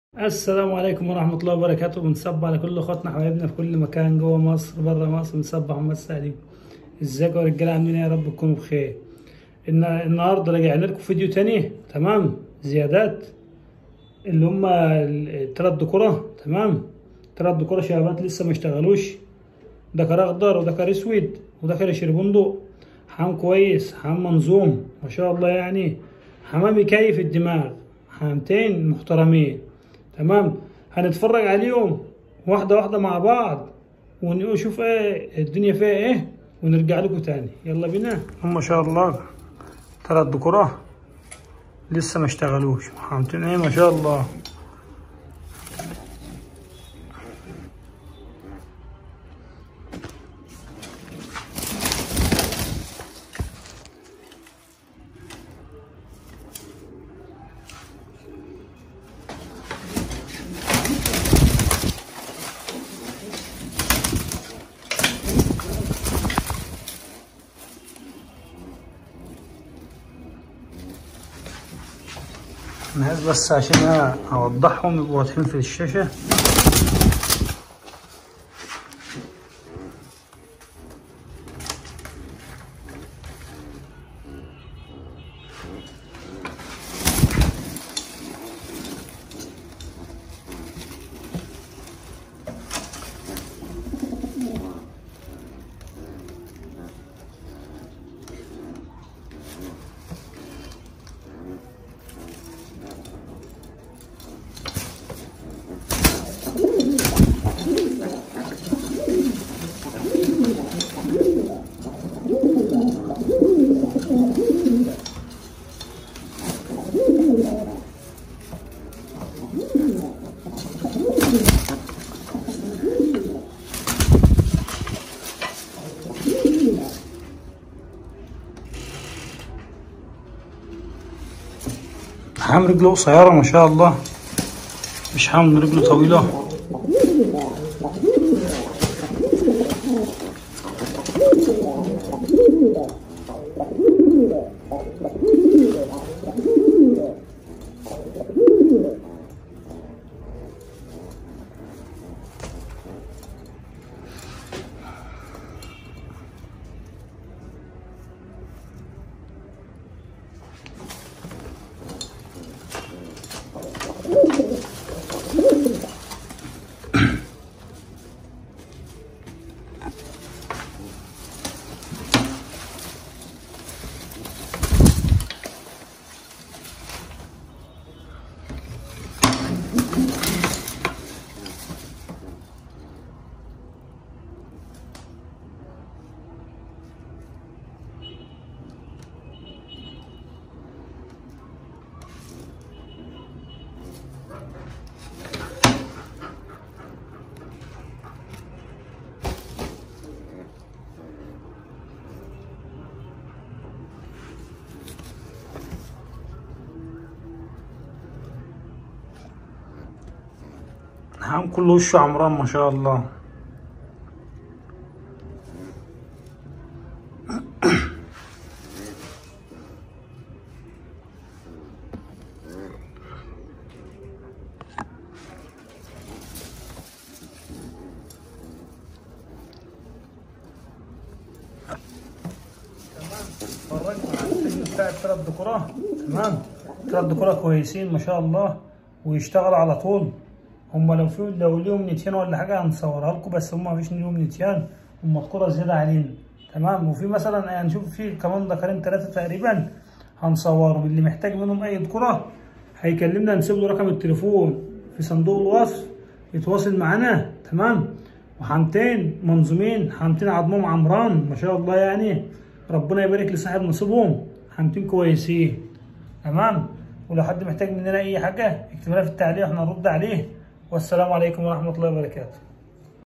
السلام عليكم ورحمة الله وبركاته بنصب على كل اخواتنا حبايبنا في كل مكان جوه مصر بره مصر بنصب محمد سعيد ازيكم يا رجاله عاملين ايه يا رب تكونوا بخير الن- النهارده راجعين لكم فيديو تاني تمام زيادات اللي هم التلات دكورة تمام تلات دكورة شبابات لسه ما اشتغلوش ده كار اخضر وده كار اسود وده كار شربندق حمام كويس حمام منظوم ما شاء الله يعني حمام يكيف الدماغ حمامتين محترمين تمام هنتفرج عليهم واحدة واحدة مع بعض ونشوف ايه الدنيا فيها ايه ونرجع لكم تاني يلا بينا هم ما شاء الله ثلاث دكورة لسه ما اشتغلوش حمامتين ايه ما شاء الله انا عايز بس عشان انا اوضحهم يبقوا واضحين في الشاشة حام رجله قصيرة ما شاء الله مش حام رجله طويلة حام كله وشه عمران ما شاء الله اتفرجنا على الفيديو بتاع الثلاث دكورات تمام ثلاث دكورات كويسين ما شاء الله ويشتغل على طول هم لو في لو ليهم نتيان ولا حاجه هنصورها لكم بس هم مفيش ليهم نتيان هم الكوره زياده علينا تمام وفي مثلا هنشوف في كمان ذكرين ثلاثه تقريبا هنصورهم اللي محتاج منهم اي ذكره هيكلمنا نسيب له رقم التليفون في صندوق الوصف يتواصل معانا تمام وحامتين منظومين حامتين عظمهم عمران ما شاء الله يعني ربنا يبارك لصاحب نصيبهم حامتين كويسين تمام ولو حد محتاج مننا اي حاجه اكتب لنا في التعليق احنا نرد عليه والسلام عليكم ورحمه الله وبركاته